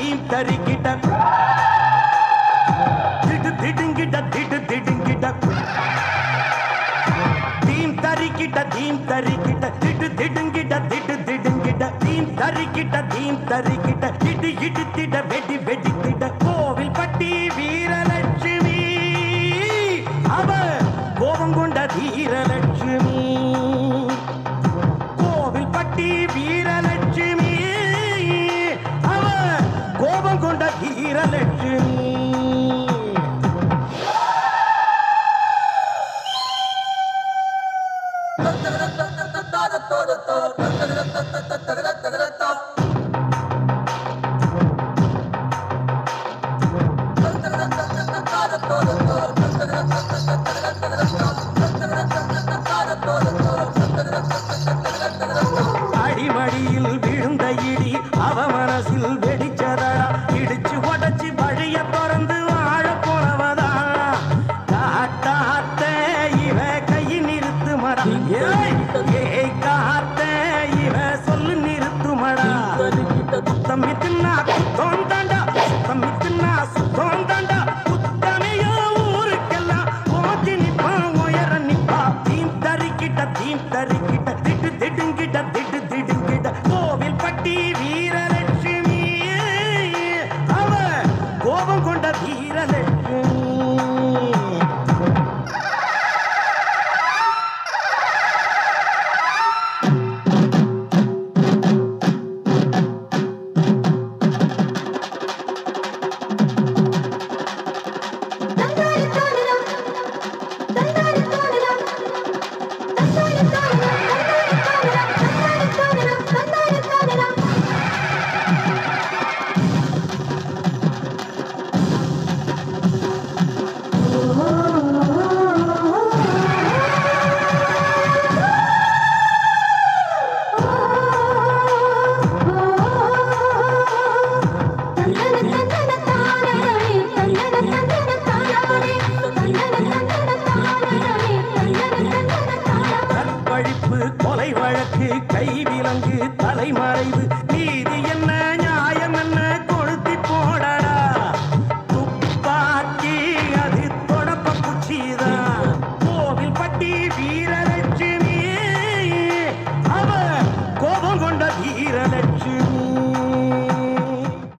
theme தரிக்கிட்ட திடு திடுங்கிட்ட திடு திடுங்கிட்ட தீம் தரிக்கிட்ட தீம் தரிக்கிட்ட திடு திடுங்கிட்ட திடு திடுங்கிட்ட தீம் தரிக்கிட்ட தீம் தரிக்கிட்ட இடி இடித்திட வெடி வெடித்திட கோவில் பட்டி வீரலட்சுமி அவ கோபம் கொண்ட தீரலட்சுமி கோவில் பட்டி வீரலட்சுமி அவ கோபம் கொண்ட வீரலட்சுமி அடிமடியில் விழுந்த இடி அவ மனசில் வெடிச்சதடா இடிச்சு உடச்சு வழிய திறந்து வாழ போனவதா காட்டாத்த இவ கையை நிறுத்து மடா ஏய் ஏய் காத்த இவ சொல்லு நிறுத்து மடா சுத்தம் தின்னா சுத்தம் தாண்டா சுத்தம் தின்னா சுத்தம் தாண்டா சுத்தமையோ ஊருக்கெல்லாம் போட்டி நிப்பான் உயர நிப்பா தீம் தரிக்கிட்ட தீம் தரிக்கிட்ட திட்டு திடுங்கிட்ட திட்டு திடுங்கிட்ட கோவில் பட்டி வீரலட்சுமி அவ கோபம் கொண்ட வீரலட்சுமி தந்தாரி தானரம் தந்தாரி தானரம் தந்தாரி தானரம் தந்தாரி தானரம் தந்தாரி தானரம் தந்தன தந்தன தானரே தந்தன தந்தன தானரே தந்தன தந்தன தானரே தந்தன தந்தன தானரே கற்பழிப்பு கொலை வழக்கு கைவிலங்கு தலைமறைவு நீதி